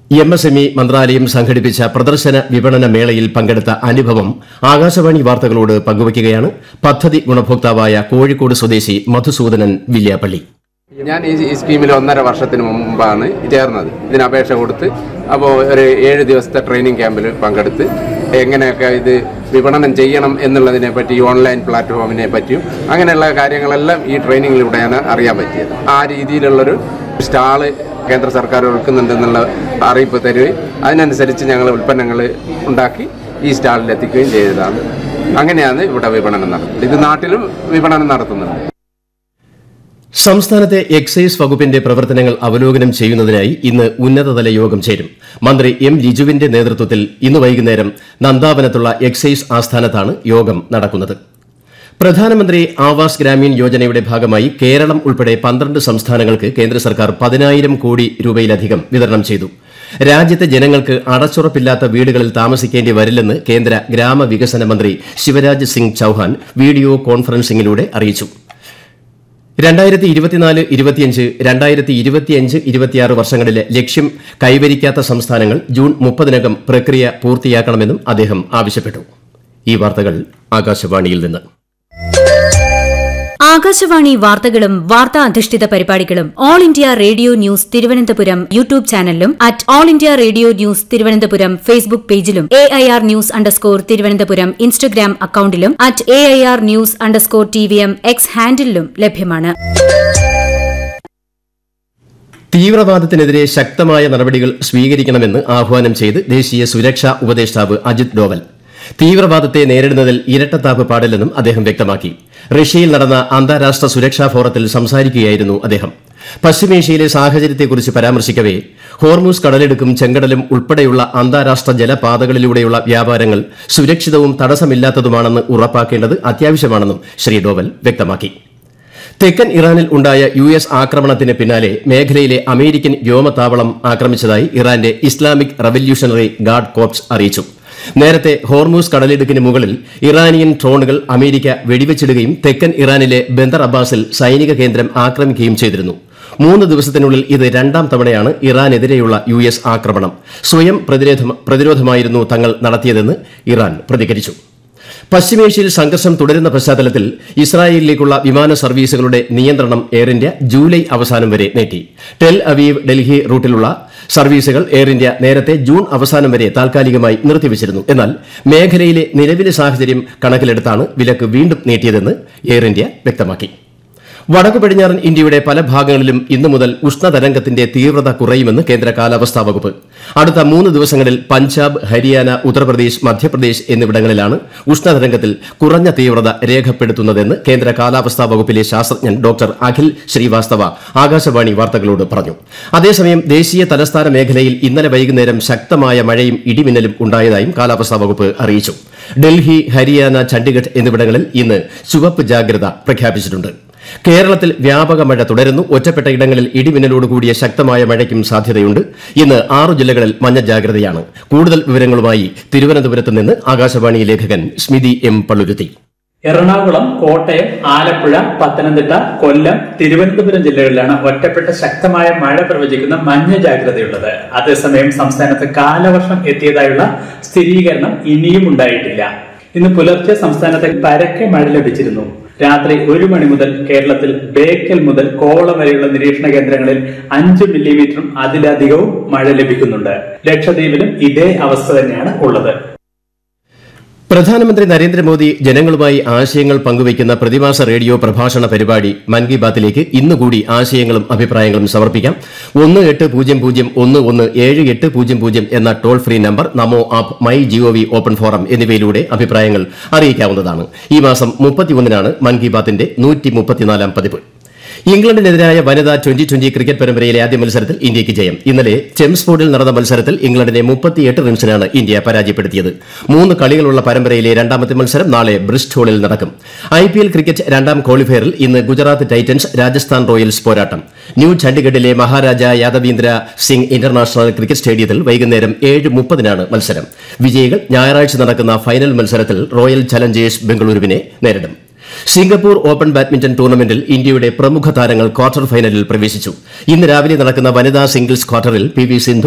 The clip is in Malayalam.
എം എസ് എം ഇ മന്ത്രാലയം സംഘടിപ്പിച്ച പ്രദർശന വിപണന മേളയിൽ പങ്കെടുത്ത അനുഭവം ആകാശവാണി വാർത്തകളോട് പങ്കുവയ്ക്കുകയാണ് പദ്ധതി ഗുണഭോക്താവായ കോഴിക്കോട് സ്വദേശി മധുസൂദനൻ വില്യാപ്പള്ളി ഞാൻ ഈ ഈ സ്കീമിൽ ഒന്നര വർഷത്തിന് മുമ്പാണ് ചേർന്നത് ഇതിന് അപേക്ഷ കൊടുത്ത് അപ്പോൾ ഒരു ഏഴ് ദിവസത്തെ ട്രെയിനിങ് ക്യാമ്പിൽ പങ്കെടുത്ത് എങ്ങനെയൊക്കെ ഇത് വിപണനം ചെയ്യണം എന്നുള്ളതിനെ പറ്റി ഈ ഓൺലൈൻ പ്ലാറ്റ്ഫോമിനെ പറ്റിയും അങ്ങനെയുള്ള കാര്യങ്ങളെല്ലാം ഈ ട്രെയിനിങ്ങിലൂടെയാണ് അറിയാൻ പറ്റിയത് ആ രീതിയിലുള്ളൊരു സ്റ്റാള് കേന്ദ്ര സർക്കാർ ഒരുക്കുന്നുണ്ടെന്നുള്ള അറിയിപ്പ് തരികയും അതിനനുസരിച്ച് ഞങ്ങൾ ഉൽപ്പന്നങ്ങൾ ഉണ്ടാക്കി ഈ സ്റ്റാളിൽ എത്തിക്കുകയും ചെയ്തതാണ് അങ്ങനെയാണ് ഇവിടെ വിപണനം നടത്തുന്നത് ഇത് നാട്ടിലും വിപണനം നടത്തുന്നുണ്ട് സംസ്ഥാനത്തെ എക്സൈസ് വകുപ്പിന്റെ പ്രവർത്തനങ്ങൾ അവലോകനം ചെയ്യുന്നതിനായി ഇന്ന് ഉന്നതതല യോഗം ചേരും മന്ത്രി എം ലിജുവിന്റെ നേതൃത്വത്തിൽ ഇന്ന് വൈകുന്നേരം നന്ദാവനത്തുള്ള എക്സൈസ് ആസ്ഥാനത്താണ് യോഗം നടക്കുന്നത് പ്രധാനമന്ത്രി ആവാസ് ഗ്രാമീൺ യോജനയുടെ ഭാഗമായി കേരളം ഉൾപ്പെടെ പന്ത്രണ്ട് സംസ്ഥാനങ്ങൾക്ക് കേന്ദ്ര സർക്കാർ പതിനായിരം കോടി രൂപയിലധികം വിതരണം ചെയ്തു രാജ്യത്തെ ജനങ്ങൾക്ക് അടച്ചുറപ്പില്ലാത്ത വീടുകളിൽ താമസിക്കേണ്ടി വരില്ലെന്ന് കേന്ദ്ര ഗ്രാമവികസന മന്ത്രി ശിവരാജ് സിംഗ് ചൌഹാൻ വീഡിയോ കോൺഫറൻസിംഗിലൂടെ അറിയിച്ചു രണ്ടായിരത്തി ഇരുപത്തിനാല് ഇരുപത്തിയഞ്ച് രണ്ടായിരത്തി ഇരുപത്തിയഞ്ച് ഇരുപത്തിയാറ് വർഷങ്ങളിലെ ലക്ഷ്യം കൈവരിക്കാത്ത സംസ്ഥാനങ്ങൾ ജൂൺ മുപ്പതിനകം പ്രക്രിയ പൂർത്തിയാക്കണമെന്നും അദ്ദേഹം ആവശ്യപ്പെട്ടു ഈ വാർത്തകൾ ആകാശവാണിയിൽ നിന്ന് ആകാശവാണി വാർത്തകളും വാർത്താ അധിഷ്ഠിത പരിപാടികളും All India Radio news Thiruvananthapuram YouTube ചാനലിലും at All India Radio news Thiruvananthapuram Facebook പേജിലും A I R news underscore Thiruvananthapuram Instagram അക്കൌണ്ടിലും at A I R news underscore T V M X ഹാൻഡിലും ലഭ്യമാണ് തീവ്രവാദത്തിനെതിരെ ശക്തമായ നടപടികൾ സ്വീകരിക്കണമെന്ന് ആഹ്വാനം ചെയ്ത് ദേശീയ സുരക്ഷാ ഉപദേഷ്ടാവ് അജിത് ഡോവൽ തീവ്രവാദത്തെ നേരിടുന്നതിൽ ഇരട്ടത്താപ്പ് പാടില്ലെന്നും അദ്ദേഹം വ്യക്തമാക്കി റഷ്യയിൽ നടന്ന അന്താരാഷ്ട്ര സുരക്ഷാ ഫോറത്തിൽ സംസാരിക്കുകയായിരുന്നു അദ്ദേഹം പശ്ചിമേഷ്യയിലെ സാഹചര്യത്തെക്കുറിച്ച് പരാമർശിക്കവെ ഹോർമൂസ് കടലിടുക്കും ചെങ്കടലും ഉൾപ്പെടെയുള്ള അന്താരാഷ്ട്ര ജലപാതകളിലൂടെയുള്ള വ്യാപാരങ്ങൾ സുരക്ഷിതവും തടസ്സമില്ലാത്തതുമാണെന്ന് ഉറപ്പാക്കേണ്ടത് അത്യാവശ്യമാണെന്നും ശ്രീ ഡോവൽ വ്യക്തമാക്കി തെക്കൻ ഇറാനിൽ ഉണ്ടായ യു എസ് ആക്രമണത്തിന് പിന്നാലെ മേഖലയിലെ അമേരിക്കൻ വ്യോമതാവളം ആക്രമിച്ചതായി ഇറാന്റെ ഇസ്ലാമിക് റവല്യൂഷണറി ഗാർഡ് കോർപ്സ് അറിയിച്ചു നേരത്തെ ഹോർമൂസ് കടലിടുക്കിന് മുകളിൽ ഇറാനിയൻ ഡ്രോണുകൾ അമേരിക്ക വെടിവെച്ചിടുകയും തെക്കൻ ഇറാനിലെ ബന്ദർ അബ്ബാസിൽ സൈനിക കേന്ദ്രം ആക്രമിക്കുകയും ചെയ്തിരുന്നു മൂന്ന് ദിവസത്തിനുള്ളിൽ ഇത് രണ്ടാം തവണയാണ് ഇറാനെതിരെയുള്ള യു എസ് ആക്രമണം സ്വയം പ്രതിരോധ- പ്രതിരോധമായിരുന്നു തങ്ങൾ നടത്തിയതെന്ന് ഇറാൻ പ്രതികരിച്ചു പശ്ചിമേഷ്യയിൽ സംഘർഷം തുടരുന്ന പശ്ചാത്തലത്തിൽ ഇസ്രായേലിലേക്കുള്ള വിമാന സർവീസുകളുടെ നിയന്ത്രണം എയർ ഇന്ത്യ ജൂലൈ അവസാനം വരെ നീട്ടി ടെൽ അവീവ് ഡൽഹി റൂട്ടിലുള്ള സർവീസുകൾ എയർ ഇന്ത്യ നേരത്തെ ജൂൺ അവസാനം വരെ താൽക്കാലികമായി നിർത്തിവച്ചിരുന്നു എന്നാൽ മേഖലയിലെ നിലവിലെ സാഹചര്യം കണക്കിലെടുത്താണ് വിലക്ക് വീണ്ടും നീട്ടിയതെന്ന് എയർ ഇന്ത്യ വ്യക്തമാക്കി വടക്കു പടിഞ്ഞാറൻ ഇന്ത്യയുടെ പല ഭാഗങ്ങളിലും ഇന്നു മുതൽ ഉഷ്ണതരംഗത്തിന്റെ തീവ്രത കുറയുമെന്ന് കേന്ദ്ര കാലാവസ്ഥാ വകുപ്പ് അടുത്ത മൂന്ന് ദിവസങ്ങളിൽ പഞ്ചാബ് ഹരിയാന ഉത്തർപ്രദേശ് മധ്യപ്രദേശ് എന്നിവിടങ്ങളിലാണ് ഉഷ്ണതരംഗത്തിൽ കുറഞ്ഞ തീവ്രത രേഖപ്പെടുത്തുന്നതെന്ന് കേന്ദ്ര കാലാവസ്ഥാ വകുപ്പിലെ ശാസ്ത്രജ്ഞൻ ഡോക്ടർ അഖിൽ ശ്രീവാസ്തവ ആകാശവാണി വാർത്തകളോട് പറഞ്ഞു അതേസമയം ദേശീയ തലസ്ഥാന മേഖലയിൽ ഇന്നലെ വൈകുന്നേരം ശക്തമായ മഴയും ഇടിമിന്നലും ഉണ്ടായതായും കാലാവസ്ഥാ വകുപ്പ് അറിയിച്ചു ഡൽഹി ഹരിയാന ചണ്ഡിഗഡ് എന്നിവിടങ്ങളിൽ ഇന്ന് ചുവപ്പ് ജാഗ്രത പ്രഖ്യാപിച്ചിട്ടുണ്ട് കേരളത്തിൽ വ്യാപക മഴ തുടരുന്നു ഒറ്റപ്പെട്ട ഇടങ്ങളിൽ ഇടിമിന്നലോട് കൂടിയ ശക്തമായ മഴയ്ക്കും സാധ്യതയുണ്ട് ഇന്ന് ആറു ജില്ലകളിൽ മഞ്ഞ ജാഗ്രതയാണ് കൂടുതൽ വിവരങ്ങളുമായി തിരുവനന്തപുരത്ത് നിന്ന് ആകാശവാണി ലേഖകൻ സ്മിതി എം പള്ളുരുത്തി എറണാകുളം കോട്ടയം ആലപ്പുഴ പത്തനംതിട്ട കൊല്ലം തിരുവനന്തപുരം ജില്ലകളിലാണ് ഒറ്റപ്പെട്ട ശക്തമായ മഴ പ്രവചിക്കുന്ന മഞ്ഞ ജാഗ്രതയുള്ളത് അതേസമയം സംസ്ഥാനത്ത് കാലവർഷം എത്തിയതായുള്ള സ്ഥിരീകരണം ഇനിയും ഉണ്ടായിട്ടില്ല ഇന്ന് പുലർച്ചെ സംസ്ഥാനത്ത് പരക്കെ മഴ ലഭിച്ചിരുന്നു രാത്രി ഒരു മണി മുതൽ കേരളത്തിൽ ബേക്കൽ മുതൽ കോവളം വരെയുള്ള നിരീക്ഷണ കേന്ദ്രങ്ങളിൽ അഞ്ച് മില്ലിമീറ്ററും അതിലധികവും മഴ ലഭിക്കുന്നുണ്ട് ലക്ഷദ്വീപിലും ഇതേ അവസ്ഥ തന്നെയാണ് ഉള്ളത് പ്രധാനമന്ത്രി നരേന്ദ്രമോദി ജനങ്ങളുമായി ആശയങ്ങൾ പങ്കുവയ്ക്കുന്ന പ്രതിമാസ റേഡിയോ പ്രഭാഷണ പരിപാടി മൻ കി ബാത്തിലേക്ക് ഇന്നുകൂടി ആശയങ്ങളും അഭിപ്രായങ്ങളും സമർപ്പിക്കാം ഒന്ന് എട്ട് പൂജ്യം പൂജ്യം ഒന്ന് ഒന്ന് ഏഴ് എട്ട് പൂജ്യം പൂജ്യം എന്ന toll free number Namo app my G O V open forum എന്നിവയിലൂടെ അഭിപ്രായങ്ങൾ അറിയിക്കാവുന്നതാണ് ഈ മാസം മുപ്പത്തിയൊന്നിനാണ് മൻ കി ബാത്തിന്റെ നൂറ്റി മുപ്പത്തിനാലാം പതിപ്പ് ഇംഗ്ലണ്ടിനെതിരായ വനിതാ ട്വന്റി ട്വന്റി ക്രിക്കറ്റ് പരമ്പരയിലെ ആദ്യ മത്സരത്തിൽ ഇന്ത്യയ്ക്ക് ജയം ഇന്നലെ ചെംസ്ഫോർഡിൽ നടന്ന മത്സരത്തിൽ ഇംഗ്ലണ്ടിനെ മുപ്പത്തിയെട്ട് റൺസിനാണ് ഇന്ത്യ പരാജയപ്പെടുത്തിയത് മൂന്ന് കളികളുള്ള പരമ്പരയിലെ രണ്ടാമത്തെ മത്സരം നാളെ ബ്രിസ്റ്റോളിൽ നടക്കും ഐ പി എൽ ക്രിക്കറ്റ് രണ്ടാം ക്വാളിഫയറിൽ ഇന്ന് ഗുജറാത്ത് ടൈറ്റൻസ് രാജസ്ഥാൻ റോയൽസ് പോരാട്ടം ന്യൂ ചണ്ഡിഗഡിലെ മഹാരാജ യാദവീന്ദ്ര സിംഗ് ഇന്റർനാഷണൽ ക്രിക്കറ്റ് സ്റ്റേഡിയത്തിൽ വൈകുന്നേരം ഏഴ് മുപ്പതിനാണ് മത്സരം വിജയികൾ ഞായറാഴ്ച നടക്കുന്ന ഫൈനൽ മത്സരത്തിൽ റോയൽ ചലഞ്ചേഴ്സ് ബംഗളൂരുവിനെ നേരിടും സിംഗപ്പൂർ ഓപ്പൺ ബാഡ്മിന്റൺ ടൂർണമെന്റിൽ ഇന്ത്യയുടെ പ്രമുഖ താരങ്ങൾ ക്വാർട്ടർ ഫൈനലിൽ പ്രവേശിച്ചു ഇന്ന് രാവിലെ നടക്കുന്ന വനിതാ സിംഗിൾസ് ക്വാർട്ടറിൽ പി വി സിന്ധു